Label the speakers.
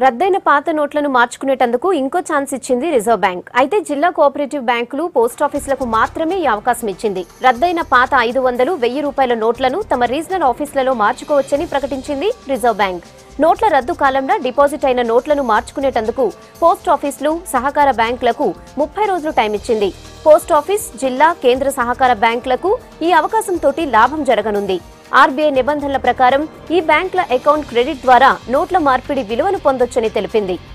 Speaker 1: రద్దయిన పాత నోట్లను మార్చుకునేటందుకు ఇంకో ఛాన్స్ ఇచ్చింది రిజర్వ్ బ్యాంక్ అయితే జిల్లా కోఆపరేటివ్ బ్యాంకులు పోస్ట్ ఆఫీసులకు మాత్రమే ఈ అవకాశం ఇచ్చింది రద్దయిన పాత ఐదు వందలు వెయ్యి రూపాయల నోట్లను తమ రీజనల్ ఆఫీసులలో మార్చుకోవచ్చని ప్రకటించింది రిజర్వ్ బ్యాంక్ నోట్ల రద్దు కాలంలో డిపాజిట్ అయిన నోట్లను మార్చుకునేటందుకు పోస్ట్ ఆఫీసులు సహకార బ్యాంకులకు ముప్పై రోజులు టైం ఇచ్చింది పోస్ట్ ఆఫీస్ జిల్లా కేంద్ర సహకార బ్యాంకులకు ఈ అవకాశంతోటి లాభం జరగనుంది ఆర్బీఐ నిబంధనల ప్రకారం ఈ బ్యాంకుల అకౌంట్ క్రెడిట్ ద్వారా నోట్ల మార్పిడి విలువను పొందొచ్చని తెలిపింది